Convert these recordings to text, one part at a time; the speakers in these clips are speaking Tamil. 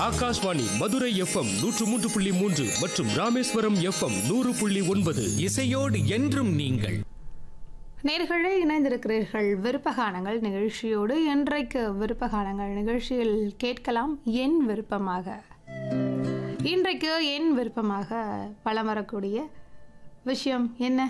ஆகாஷ்வாணி மதுரை எஃப்எம் நூற்று மூன்று புள்ளி மூன்று மற்றும் ராமேஸ்வரம் எஃப்எம் நூறு புள்ளி ஒன்பது இசையோடு என்றும் நீங்கள் நேர்களே இணைந்திருக்கிறீர்கள் விருப்பகானங்கள் நிகழ்ச்சியோடு இன்றைக்கு விருப்பகானங்கள் நிகழ்ச்சியில் கேட்கலாம் என் விருப்பமாக இன்றைக்கு என் விருப்பமாக பலம் வரக்கூடிய விஷயம் என்ன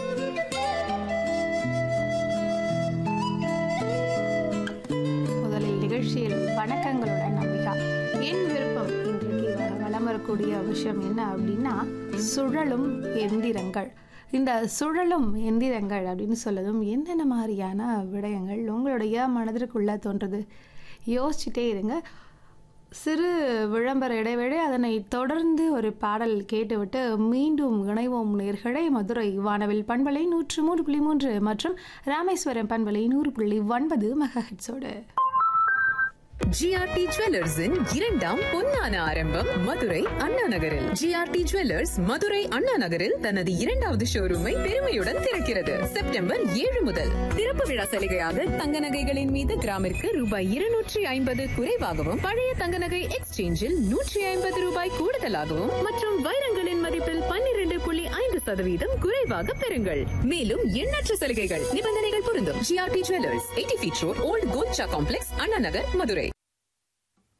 முதலில் நிகழ்ச்சியில் வணக்கங்களுடன் நம்பிக்கா என் விருப்பம் இன்றைக்கு வ- வலம் வரக்கூடிய விஷயம் என்ன அப்படின்னா சுழலும் எந்திரங்கள் இந்த சுழலும் எந்திரங்கள் அப்படின்னு சொல்லதும் என்னென்ன மாதிரியான விடயங்கள் உங்களுடைய மனதிற்குள்ள தோன்றுது யோசிச்சுட்டே இருங்க சிறு விளம்பர இடைவேளை அதனை தொடர்ந்து ஒரு பாடல் கேட்டுவிட்டு மீண்டும் இணைவோம் நேர்களை மதுரை வானவில் பண்பலை நூற்று மூன்று புள்ளி மூன்று மற்றும் ராமேஸ்வரம் பண்பலை நூறு புள்ளி ஒன்பது மெகாஹெட்ஸோடு ஜிஆர்டி ஜுவல்லர்ஸின் இரண்டாம் பொன்னான ஆரம்பம் மதுரை அண்ணா நகரில் ஜிஆர்டி ஜுவல்லர்ஸ் மதுரை அண்ணா நகரில் தனது இரண்டாவது ஷோரூமை பெருமையுடன் திறக்கிறது செப்டம்பர் ஏழு முதல் திறப்பு விழா சலுகையாக தங்க நகைகளின் மீது கிராமிற்கு ரூபாய் இருநூற்றி ஐம்பது குறைவாகவும் பழைய தங்க நகை எக்ஸ்சேஞ்சில் நூற்றி ஐம்பது ரூபாய் கூடுதலாகவும் மற்றும் வைரங்களின் மதிப்பில் பன்னிரண்டு புள்ளி ஐந்து சதவீதம் குறைவாக பெறுங்கள் மேலும் எண்ணற்ற சலுகைகள் நிபந்தனைகள் பொருந்தும் GRT jewellers eighty feet road old கோச்சா காம்ப்ளெக்ஸ் அண்ணா நகர் மதுரை